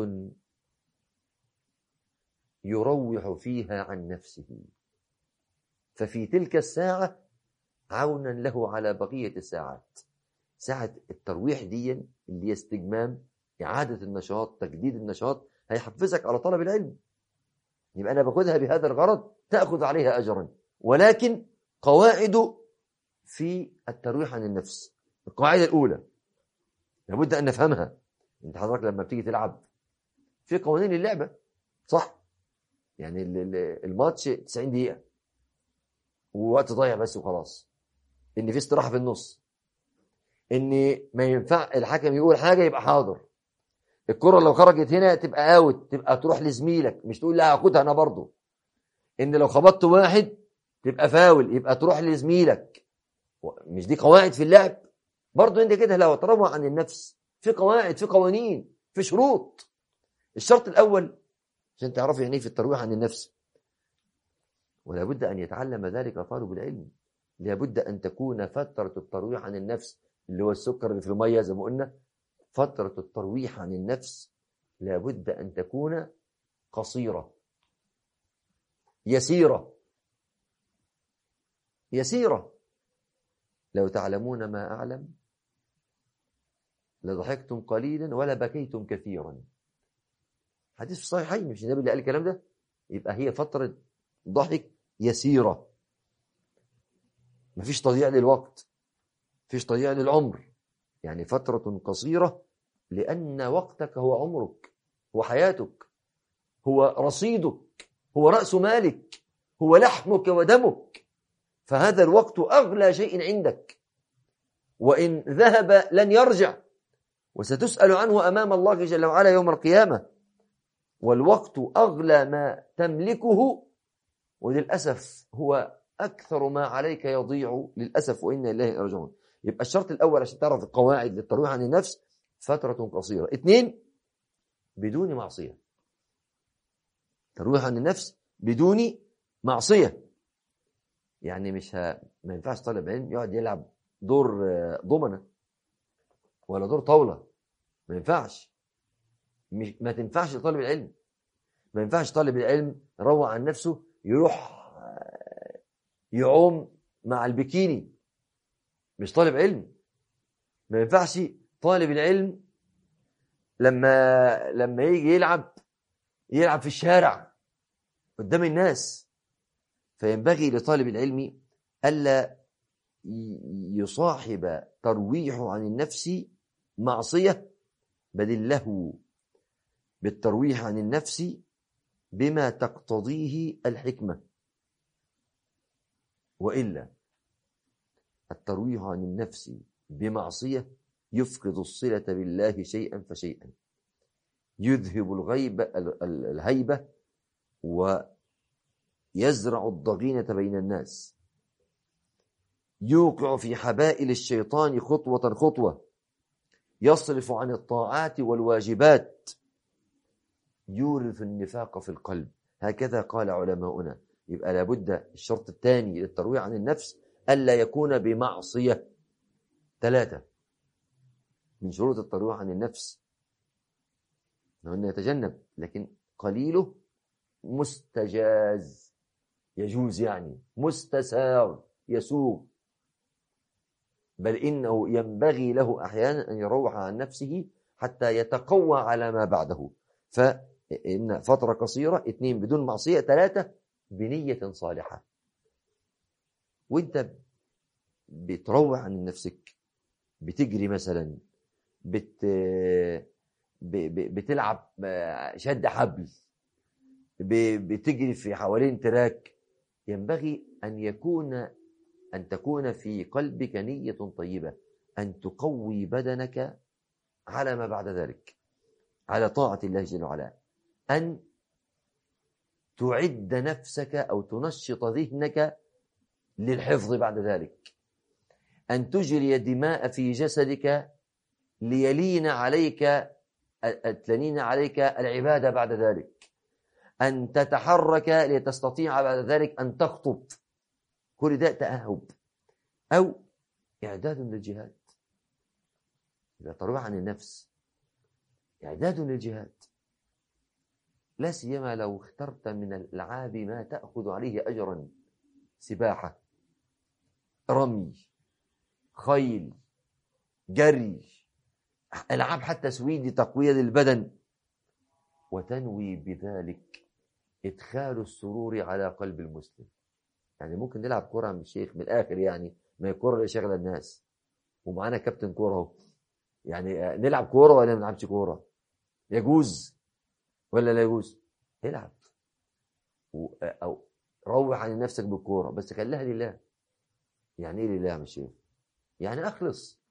يروح فيها عن نفسه ففي تلك الساعة عونا له على بقية الساعات ساعة الترويح دي اللي هي استجمام إعادة النشاط تجديد النشاط هيحفزك على طلب العلم يبقى أنا باخدها بهذا الغرض تأخذ عليها أجرا ولكن قواعد في الترويح عن النفس القاعدة الأولى لابد أن نفهمها أنت حضرتك لما بتيجي تلعب في قوانين اللعبة صح يعني الماتش 90 دقيقة ووقت ضايع بس وخلاص ان في استراحة في النص ان ما ينفع الحكم يقول حاجة يبقى حاضر الكرة لو خرجت هنا تبقى اوت تبقى تروح لزميلك مش تقول لا هاخدها انا برضه ان لو خبطت واحد تبقى فاول يبقى تروح لزميلك مش دي قواعد في اللعب برضه انت كده لو تروى عن النفس في قواعد في قوانين في شروط الشرط الاول عشان تعرفوا يعني في الترويح عن النفس ولا بد أن يتعلم ذلك طالب العلم لابد أن تكون فترة الترويح عن النفس اللي هو السكر اللي في المية زي ما قلنا فترة الترويح عن النفس لابد أن تكون قصيرة يسيرة يسيرة لو تعلمون ما أعلم لضحكتم قليلا ولا بكيتم كثيرا حديث في الصحيحين مش النبي اللي قال الكلام ده يبقى هي فترة ضحك يسيرة مفيش تضييع للوقت مفيش تضييع للعمر يعني فترة قصيرة لأن وقتك هو عمرك هو حياتك هو رصيدك هو رأس مالك هو لحمك ودمك فهذا الوقت أغلى شيء عندك وإن ذهب لن يرجع وستسأل عنه أمام الله جل وعلا يوم القيامة والوقت أغلى ما تملكه وللأسف هو أكثر ما عليك يضيع للأسف وإنا إليه راجعون يبقى الشرط الأول عشان تعرف القواعد للترويح عن النفس فترة قصيرة اثنين بدون معصية ترويح عن النفس بدون معصية يعني مش ه... ما ينفعش طالب علم يقعد يلعب دور ضمنة ولا دور طاولة ما ينفعش مش ما تنفعش لطالب العلم ما ينفعش طالب العلم يروع عن نفسه يروح يعوم مع البكيني مش طالب علم ما ينفعش طالب العلم لما لما يجي يلعب يلعب في الشارع قدام الناس فينبغي لطالب العلم ألا يصاحب ترويح عن النفس معصية بل له بالترويح عن النفس بما تقتضيه الحكمة وإلا الترويح عن النفس بمعصية يفقد الصلة بالله شيئا فشيئا يذهب الغيب الهيبة ويزرع الضغينة بين الناس يوقع في حبائل الشيطان خطوة خطوة يصرف عن الطاعات والواجبات يورث النفاق في القلب هكذا قال علماؤنا يبقى لابد الشرط الثاني للترويع عن النفس ألا يكون بمعصية ثلاثة من شروط الترويع عن النفس أنه يتجنب لكن قليله مستجاز يجوز يعني مستساغ يسوغ بل إنه ينبغي له أحيانا أن يروح عن نفسه حتى يتقوى على ما بعده فإن فترة قصيرة اثنين بدون معصية ثلاثة بنية صالحة وانت بتروح عن نفسك بتجري مثلا بت بتلعب شد حبل بتجري في حوالين تراك ينبغي أن يكون أن تكون في قلبك نية طيبة أن تقوي بدنك على ما بعد ذلك على طاعة الله جل وعلا أن تعد نفسك أو تنشط ذهنك للحفظ بعد ذلك أن تجري دماء في جسدك ليلين عليك تلين عليك العبادة بعد ذلك أن تتحرك لتستطيع بعد ذلك أن تخطب كل ده تأهب أو إعداد للجهاد إذا تروح عن النفس إعداد للجهاد لا سيما لو اخترت من الألعاب ما تأخذ عليه أجرا سباحة رمي خيل جري ألعاب حتى سويدي تقوية للبدن وتنوي بذلك إدخال السرور على قلب المسلم يعني ممكن نلعب كرة من الشيخ من الآخر يعني ما هي الكرة اللي شغلة الناس ومعانا كابتن كورة اهو يعني نلعب كورة ولا ما نلعبش كورة يجوز ولا لا يجوز العب أو روح عن نفسك بالكورة بس خليها لله يعني ايه لله يا الشيخ يعني اخلص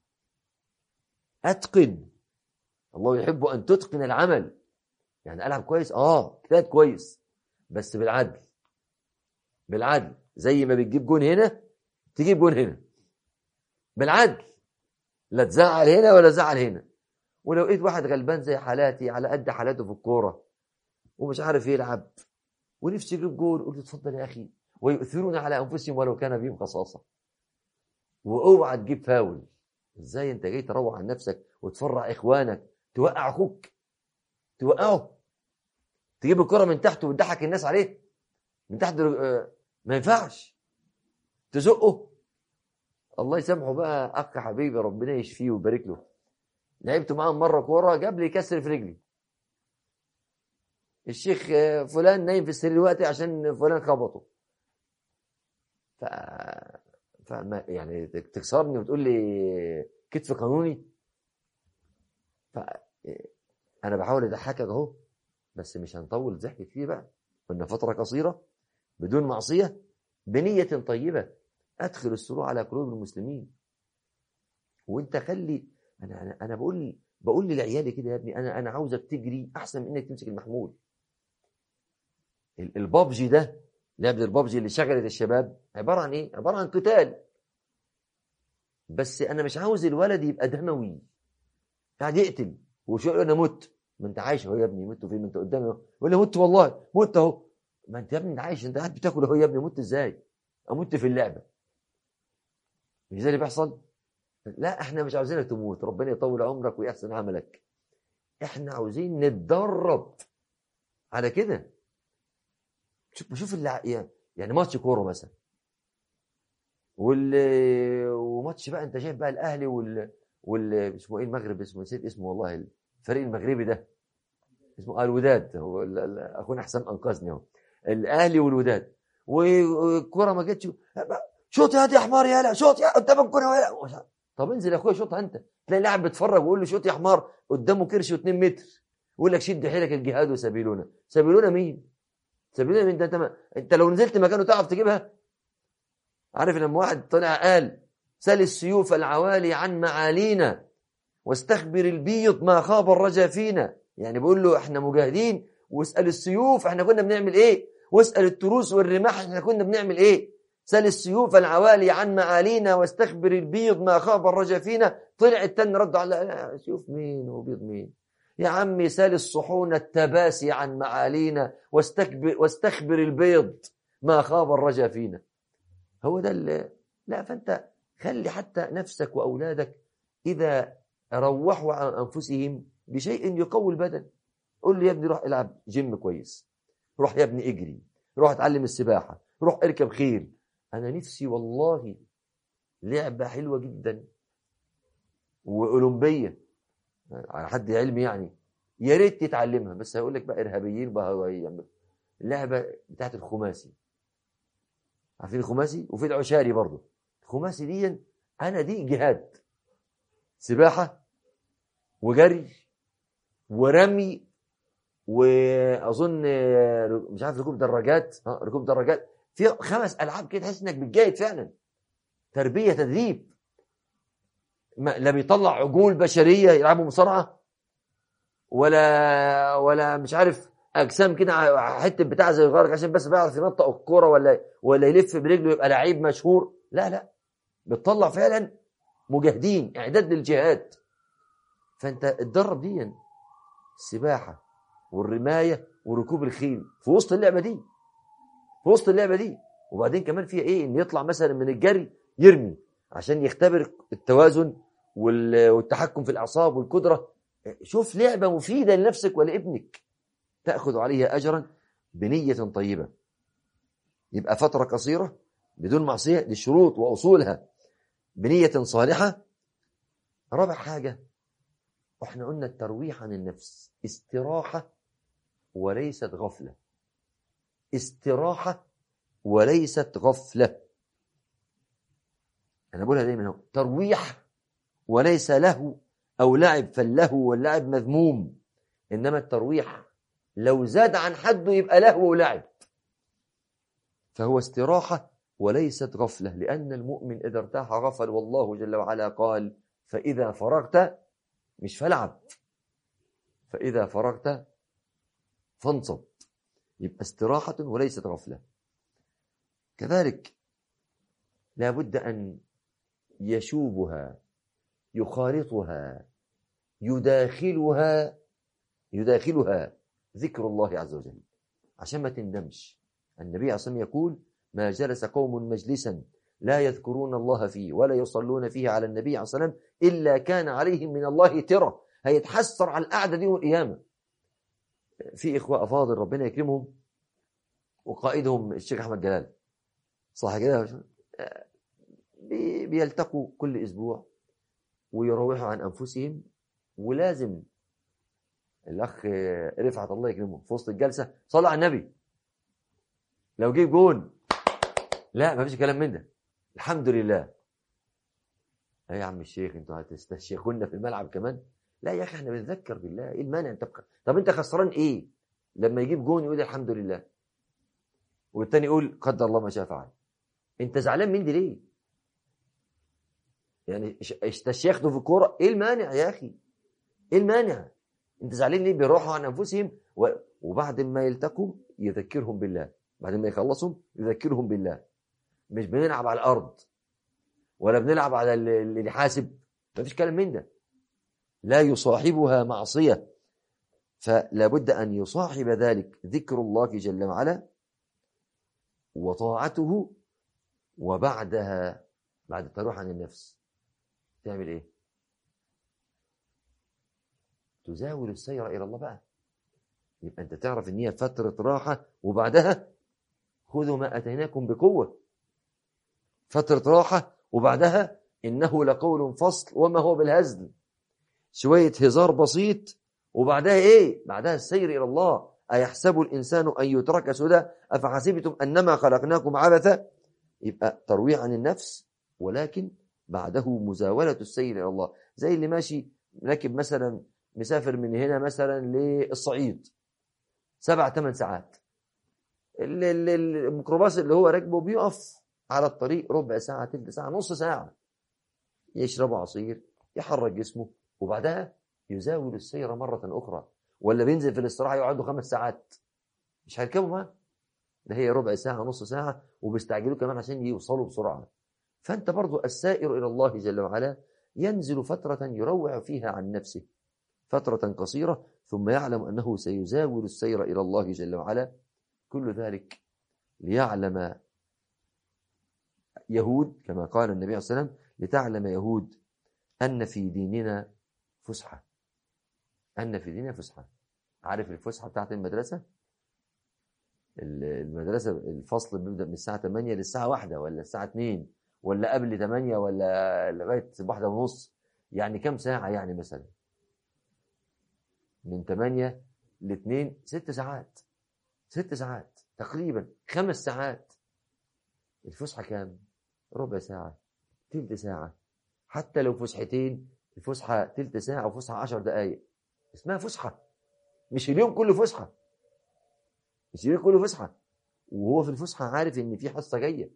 اتقن الله يحب ان تتقن العمل يعني العب كويس اه كتاب كويس بس بالعدل بالعدل زي ما بتجيب جون هنا تجيب جون هنا بالعدل لا تزعل هنا ولا تزعل هنا ولو لقيت واحد غلبان زي حالاتي على قد حالاته في الكوره ومش عارف يلعب ونفسه يجيب جول قلت اتفضل يا اخي ويؤثرون على انفسهم ولو كان بهم خصاصه واوعى تجيب فاول ازاي انت جاي تروح عن نفسك وتفرع اخوانك توقع اخوك توقعه تجيب الكره من تحت وتضحك الناس عليه من تحت آه، ما ينفعش تزقه الله يسامحه بقى اخ حبيبي ربنا يشفيه ويبارك له لعبت معاه مره كوره جاب لي كسر في رجلي الشيخ آه، فلان نايم في السرير دلوقتي عشان فلان خبطه ف... فما يعني تكسرني وتقول لي كتف قانوني ف انا بحاول اضحكك اهو بس مش هنطول ضحك كتير بقى قلنا فتره قصيره بدون معصيه بنيه طيبه ادخل السرور على قلوب المسلمين وانت خلي انا انا بقول بقول لعيالي كده يا ابني انا انا عاوزك تجري احسن من انك تمسك المحمول البابجي ده لعبه البابجي اللي شغلت الشباب عباره عن ايه؟ عباره عن قتال بس انا مش عاوز الولد يبقى دموي قاعد يقتل وشو انا مت ما انت عايش اهو يا ابني مت فين ما انت قدامي اهو يقول لي مت والله مت اهو ما انت يا ابني عايش انت قاعد بتاكل اهو يا ابني مت ازاي؟ اموت في اللعبه مش ده اللي بيحصل؟ لا احنا مش عاوزينك تموت ربنا يطول عمرك ويحسن عملك احنا عاوزين نتدرب على كده شوف بشوف اللي يعني ماتش كوره مثلا وال وماتش بقى انت شايف بقى الاهلي وال وال اسمه ايه المغرب اسمه نسيت اسمه والله الفريق المغربي ده اسمه الوداد هو اخونا حسام انقذني اهو الاهلي والوداد والكوره ما جتش شوط يا يا حمار يالا شوط يا قدام الكوره يالا طب انزل يا اخويا شوطها انت تلاقي لاعب بيتفرج ويقول له شوط يا حمار قدامه كرش و2 متر يقول لك شد حيلك الجهاد وسبيلونا سبيلونا مين؟ سبيلونا مين ده انت انت لو نزلت مكانه تعرف تجيبها عارف لما واحد طلع قال سل السيوف العوالي عن معالينا واستخبر البيض ما خاب الرجا فينا يعني بيقول له احنا مجاهدين واسأل السيوف احنا كنا بنعمل ايه واسأل التروس والرماح احنا كنا بنعمل ايه سل السيوف العوالي عن معالينا واستخبر البيض ما خاب الرجا فينا طلع التن رد على سيوف مين وبيض مين يا عمي سال الصحون التباسي عن معالينا واستكبر واستخبر البيض ما خاب الرجا فينا هو ده اللي لا فانت خلي حتى نفسك واولادك اذا روحوا عن انفسهم بشيء يقوي البدن قول لي يا ابني روح العب جيم كويس روح يا ابني اجري روح اتعلم السباحه روح اركب خيل انا نفسي والله لعبه حلوه جدا واولمبيه على حد علمي يعني يا ريت تتعلمها بس هقول لك بقى ارهابيين بقى يعني اللعبه بتاعت الخماسي عارفين الخماسي وفي العشاري برضه الخماسي دي انا دي جهاد سباحه وجري ورمي واظن مش عارف ركوب دراجات اه ركوب دراجات في خمس العاب كده تحس انك بتجاهد فعلا تربيه تدريب لا بيطلع عجول بشريه يلعبوا مصارعه ولا ولا مش عارف اجسام كده حته بتاع زي الغرق عشان بس بيعرف ينطق الكوره ولا ولا يلف برجله يبقى لعيب مشهور لا لا بتطلع فعلا مجاهدين اعداد للجهاد فانت اتدرب دي السباحه والرمايه وركوب الخيل في وسط اللعبه دي في وسط اللعبه دي وبعدين كمان فيها ايه ان يطلع مثلا من الجري يرمي عشان يختبر التوازن والتحكم في الاعصاب والقدره شوف لعبه مفيده لنفسك ولابنك تاخذ عليها اجرا بنيه طيبه يبقى فتره قصيره بدون معصيه للشروط واصولها بنيه صالحه رابع حاجه واحنا قلنا الترويح عن النفس استراحه وليست غفله استراحه وليست غفله انا بقولها دايما هو ترويح وليس له او لعب فاللهو واللعب مذموم انما الترويح لو زاد عن حده يبقى لهو ولعب فهو استراحه وليست غفله لان المؤمن اذا ارتاح غفل والله جل وعلا قال فاذا فرغت مش فالعب فاذا فرغت فانصب يبقى استراحه وليست غفله كذلك لا بد ان يشوبها يخالطها يداخلها يداخلها ذكر الله عز وجل عشان ما تندمش النبي عليه الصلاة يقول ما جلس قوم مجلسا لا يذكرون الله فيه ولا يصلون فيه على النبي عليه الصلاة إلا كان عليهم من الله ترى هيتحسر على القعدة دي والقيامة في إخوة أفاضل ربنا يكرمهم وقائدهم الشيخ أحمد جلال صح كده بيلتقوا كل أسبوع ويروحوا عن أنفسهم ولازم الأخ رفعت الله يكرمه في وسط الجلسة صلى على النبي لو جيب جون لا ما فيش كلام من ده الحمد لله ايه يا عم الشيخ انتوا هتستشيخونا في الملعب كمان لا يا اخي احنا بنذكر بالله ايه المانع انت بك... طب انت خسران ايه لما يجيب جون يقول الحمد لله والتاني يقول قدر الله ما شاء فعل انت زعلان من دي ليه يعني استشيخته في الكوره ايه المانع يا اخي ايه المانع انت زعلان ليه بيروحوا عن انفسهم و... وبعد ما يلتقوا يذكرهم بالله بعد ما يخلصوا يذكرهم بالله مش بنلعب على الارض ولا بنلعب على اللي يحاسب ما فيش كلام من ده لا يصاحبها معصيه فلا بد ان يصاحب ذلك ذكر الله جل وعلا وطاعته وبعدها بعد التروح عن النفس تعمل ايه تزاول السير الى الله بقى يبقى انت تعرف ان هي فتره راحه وبعدها خذوا ما اتيناكم بقوه فتره راحه وبعدها انه لقول فصل وما هو بالهزل شويه هزار بسيط وبعدها ايه بعدها السير الى الله ايحسب الانسان ان يترك سدى افحسبتم انما خلقناكم عبثا يبقى ترويع عن النفس ولكن بعده مزاوله السير الى الله زي اللي ماشي راكب مثلا مسافر من هنا مثلا للصعيد سبع ثمان ساعات الميكروباص اللي هو راكبه بيقف على الطريق ربع ساعة تلت ساعة نص ساعة يشرب عصير يحرك جسمه وبعدها يزاول السير مرة أخرى ولا بينزل في الاستراحة يقعدوا خمس ساعات مش هيركبوا معاه ده هي ربع ساعة نص ساعة وبيستعجلوا كمان عشان يوصلوا بسرعة فأنت برضو السائر إلى الله جل وعلا ينزل فترة يروع فيها عن نفسه فترة قصيرة ثم يعلم أنه سيزاول السير إلى الله جل وعلا كل ذلك ليعلم يهود كما قال النبي عليه الصلاة والسلام لتعلم يهود أن في ديننا فسحة أن في ديننا فسحة عارف الفسحة بتاعت المدرسة المدرسة الفصل بيبدأ من الساعة 8 للساعة 1 ولا الساعة 2 ولا قبل 8 ولا لغاية 1 ونص يعني كم ساعة يعني مثلا من 8 ل 2 6 ساعات 6 ساعات تقريبا خمس ساعات الفسحة كام ربع ساعة تلت ساعة حتى لو فسحتين الفسحة تلت ساعة وفسحة 10 دقايق اسمها فسحة مش اليوم كله فسحة مش اليوم كله فسحة وهو في الفسحة عارف ان في حصة جاية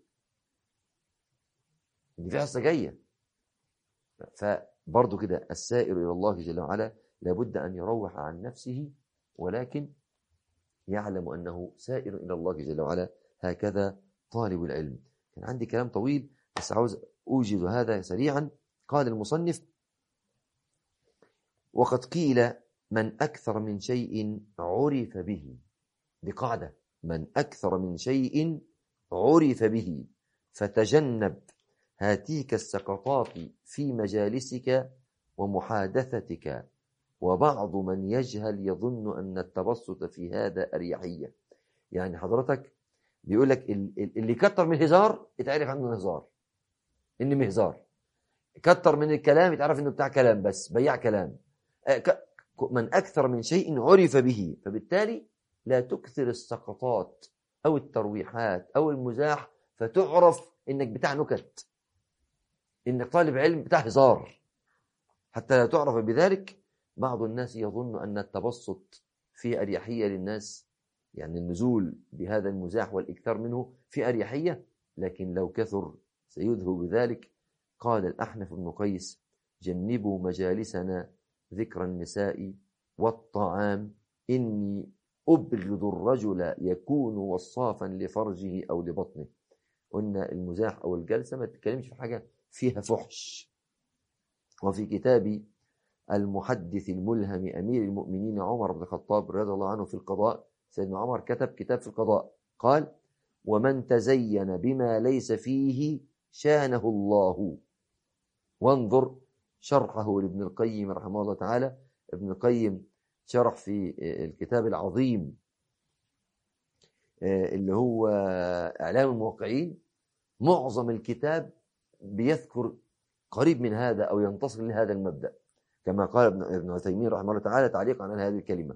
ان في حصة جاية فبرضه كده السائر إلى الله جل وعلا لابد أن يروح عن نفسه ولكن يعلم أنه سائر إلى الله جل وعلا هكذا طالب العلم كان عندي كلام طويل بس عاوز أوجد هذا سريعا قال المصنف وقد قيل من أكثر من شيء عرف به بقاعدة من أكثر من شيء عرف به فتجنب هاتيك السقطات في مجالسك ومحادثتك وبعض من يجهل يظن أن التبسط في هذا أريحية يعني حضرتك بيقول لك اللي كتر من الهزار يتعرف عنه هزار إن مهزار كتر من الكلام يتعرف إنه بتاع كلام بس بياع كلام من أكثر من شيء عرف به فبالتالي لا تكثر السقطات أو الترويحات أو المزاح فتعرف إنك بتاع نكت إنك طالب علم بتاع هزار حتى لا تعرف بذلك بعض الناس يظن أن التبسط في أريحية للناس يعني النزول بهذا المزاح والإكثار منه في أريحية لكن لو كثر سيذهب بذلك قال الأحنف بن قيس جنبوا مجالسنا ذكر النساء والطعام إني أبغض الرجل يكون وصافا لفرجه أو لبطنه قلنا المزاح أو الجلسة ما تتكلمش في حاجة فيها فحش وفي كتاب المحدث الملهم أمير المؤمنين عمر بن الخطاب رضي الله عنه في القضاء سيدنا عمر كتب كتاب في القضاء قال ومن تزين بما ليس فيه شانه الله وانظر شرحه لابن القيم رحمه الله تعالى ابن القيم شرح في الكتاب العظيم اللي هو إعلام الموقعين معظم الكتاب بيذكر قريب من هذا أو ينتصر لهذا المبدأ كما قال ابن عثيمين رحمه الله تعالى تعليقا على هذه الكلمة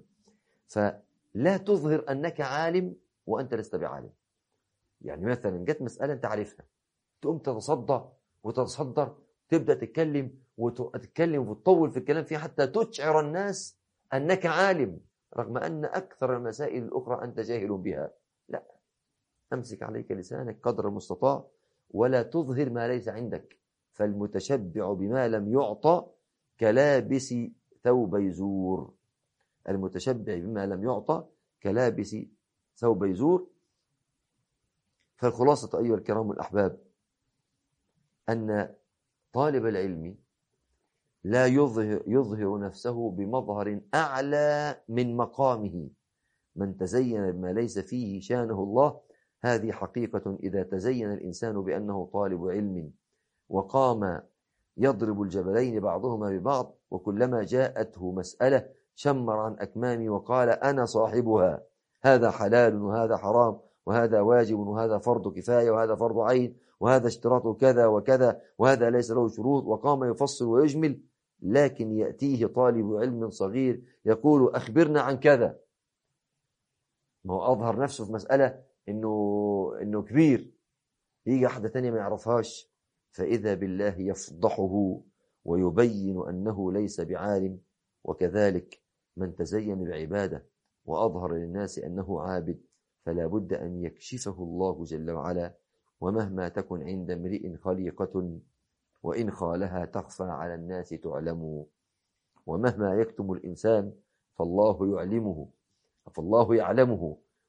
فلا تظهر أنك عالم وأنت لست بعالم يعني مثلا جت مسألة أنت عارفها تقوم تتصدى وتتصدر تبدأ تتكلم وتتكلم وتطول في الكلام فيها حتى تشعر الناس أنك عالم رغم أن أكثر المسائل الأخرى أنت جاهل بها لا أمسك عليك لسانك قدر المستطاع ولا تظهر ما ليس عندك فالمتشبع بما لم يعطى كلابس ثوب زور المتشبع بما لم يعطى كلابس ثوب زور فالخلاصة أيها الكرام الأحباب أن طالب العلم لا يظهر, يظهر نفسه بمظهر أعلى من مقامه من تزين بما ليس فيه شانه الله هذه حقيقة إذا تزين الإنسان بأنه طالب علم وقام يضرب الجبلين بعضهما ببعض وكلما جاءته مسألة شمر عن أكمامي وقال أنا صاحبها هذا حلال وهذا حرام وهذا واجب وهذا فرض كفاية وهذا فرض عين وهذا اشتراط كذا وكذا وهذا ليس له شروط وقام يفصل ويجمل لكن يأتيه طالب علم صغير يقول أخبرنا عن كذا ما هو أظهر نفسه في مسألة إنه, إنه كبير يجي واحدة تانية ما يعرفهاش فإذا بالله يفضحه ويبين أنه ليس بعالم وكذلك من تزين بعبادة وأظهر للناس أنه عابد فلا بد أن يكشفه الله جل وعلا ومهما تكن عند امرئ خليقة وإن خالها تخفى على الناس تعلم ومهما يكتم الإنسان فالله يعلمه فالله يعلمه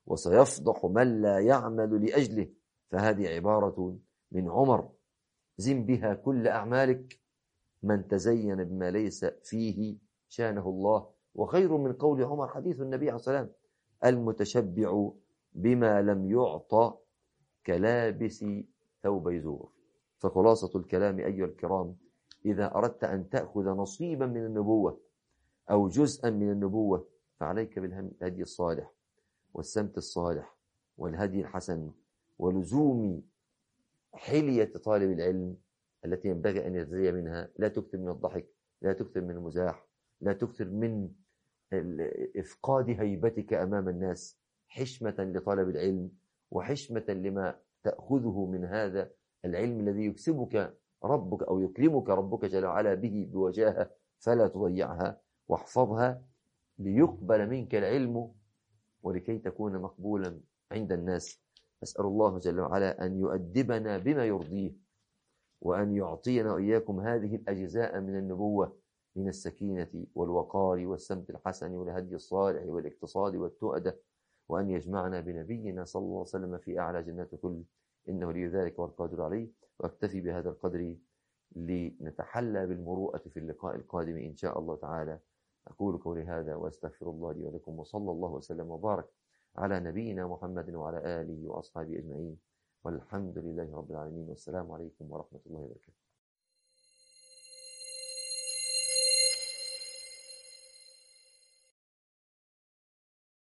وسيفضح من لا يعمل لأجله فهذه عبارة من عمر زن بها كل أعمالك من تزين بما ليس فيه شانه الله وخير من قول عمر حديث النبي عليه الصلاة والسلام المتشبع بما لم يعطى كلابس ثوب يزور فخلاصة الكلام أيها الكرام إذا أردت أن تأخذ نصيبا من النبوة أو جزءا من النبوة فعليك بالهدي الصالح والسمت الصالح والهدي الحسن ولزوم حلية طالب العلم التي ينبغي أن يتزي منها لا تكثر من الضحك لا تكثر من المزاح لا تكثر من إفقاد هيبتك أمام الناس حشمة لطلب العلم وحشمة لما تأخذه من هذا العلم الذي يكسبك ربك أو يكرمك ربك جل وعلا به بوجاهة فلا تضيعها واحفظها ليقبل منك العلم ولكي تكون مقبولا عند الناس أسأل الله جل وعلا أن يؤدبنا بما يرضيه وأن يعطينا وإياكم هذه الأجزاء من النبوة من السكينة والوقار والسمت الحسن والهدي الصالح والاقتصاد والتؤدة وأن يجمعنا بنبينا صلى الله عليه وسلم في أعلى جنات كل إنه لي ذلك والقادر عليه وأكتفي بهذا القدر لنتحلى بالمروءة في اللقاء القادم إن شاء الله تعالى أقول قولي هذا وأستغفر الله لي ولكم وصلى الله وسلم وبارك على نبينا محمد وعلى آله وأصحابه أجمعين والحمد لله رب العالمين والسلام عليكم ورحمة الله وبركاته